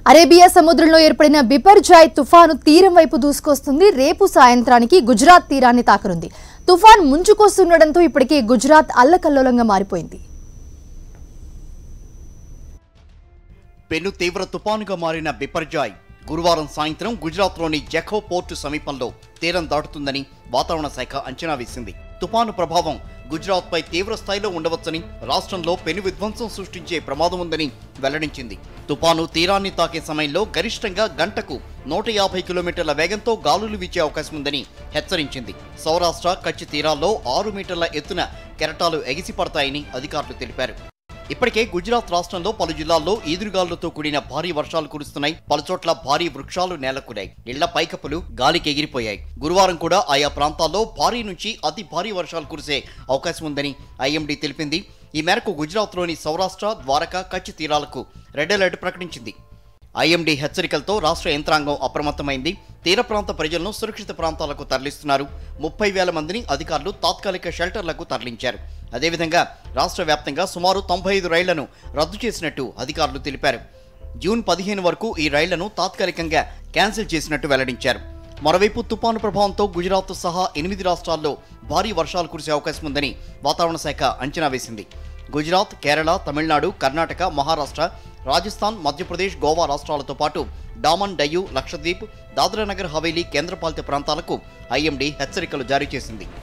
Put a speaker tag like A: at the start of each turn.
A: Arabia సముద్రంలో ఏర్పడిన బిపర్జాయ్ తుఫాను తీరం వైపు దూసుకొస్తుంది రేపు సాయంత్రానికి గుజరాత్ తీరాన్ని తాకనుంది తుఫాన్ ముంచుకొస్తుండటంతో ఇప్పటికే గుజరాత్ అల్లకల్లోలంగా మారిపోయింది
B: పెను తీవ్ర తుపానుగా మారిన బిపర్జాయ్ గురువారం సాయంత్రం గుజరాత్లోని జఖో పోర్టు సమీపంలో తీరం దాటుతుందని వాతావరణ శాఖ అంచనా వేసింది తుపాను ప్రభావం గుజరాత్పై తీవ్ర స్థాయిలో ఉండవచ్చని రాష్ట్రంలో పెను విధ్వంసం సృష్టించే ప్రమాదం ఉందని వెల్లడించింది తుపాను తీరాన్ని తాకే సమయంలో గరిష్టంగా గంటకు నూట యాభై కిలోమీటర్ల వేగంతో గాలులు వీచే అవకాశం ఉందని హెచ్చరించింది సౌరాష్ట్ర కచ్ తీరాల్లో ఆరు మీటర్ల ఎత్తున కెరటాలు ఎగిసిపడతాయని అధికారులు తెలిపారు ఇప్పటికే గుజరాత్ రాష్ట్రంలో పలు జిల్లాల్లో ఈదురుగాలులతో కూడిన భారీ వర్షాలు కురుస్తున్నాయి పలుచోట్ల భారీ వృక్షాలు నేలకూరాయి ఇళ్ల పైకప్పులు గాలికి ఎగిరిపోయాయి గురువారం కూడా ఆయా ప్రాంతాల్లో భారీ నుంచి అతి భారీ వర్షాలు కురిసే అవకాశం ఉందని ఐఎండీ తెలిపింది ఈ మేరకు గుజరాత్లోని సౌరాష్ట్ర ద్వారకా కచ్ తీరాలకు రెడ్ అలర్ట్ ప్రకటించింది ఐఎండీ హెచ్చరికలతో రాష్ట్ర యంత్రాంగం అప్రమత్తమైంది తీర ప్రాంత ప్రజలను సురక్షిత ప్రాంతాలకు తరలిస్తున్నారు ముప్పై వేల మందిని అధికారులు తాత్కాలిక షెల్టర్లకు తరలించారు అదేవిధంగా రాష్ట్ర వ్యాప్తంగా సుమారు తొంభై ఐదు రైళ్లను రద్దు చేసినట్టు అధికారులు తెలిపారు జూన్ పదిహేను వరకు ఈ రైళ్లను తాత్కాలికంగా క్యాన్సిల్ చేసినట్టు వెల్లడించారు మరోవైపు తుపాను ప్రభావంతో గుజరాత్ సహా ఎనిమిది రాష్ట్రాల్లో భారీ వర్షాలు కురిసే అవకాశం ఉందని వాతావరణ శాఖ అంచనా వేసింది గుజరాత్ కేరళ తమిళనాడు కర్ణాటక మహారాష్ట్ర రాజస్థాన్ మధ్యప్రదేశ్ గోవా రాష్ట్రాలతో పాటు డామన్ డయ్యు లక్షద్వీప్ దాద్రా నగర్ హవేలీ కేంద్రపాలిత ప్రాంతాలకు ఐఎండీ హెచ్చరికలు జారీ చేసింది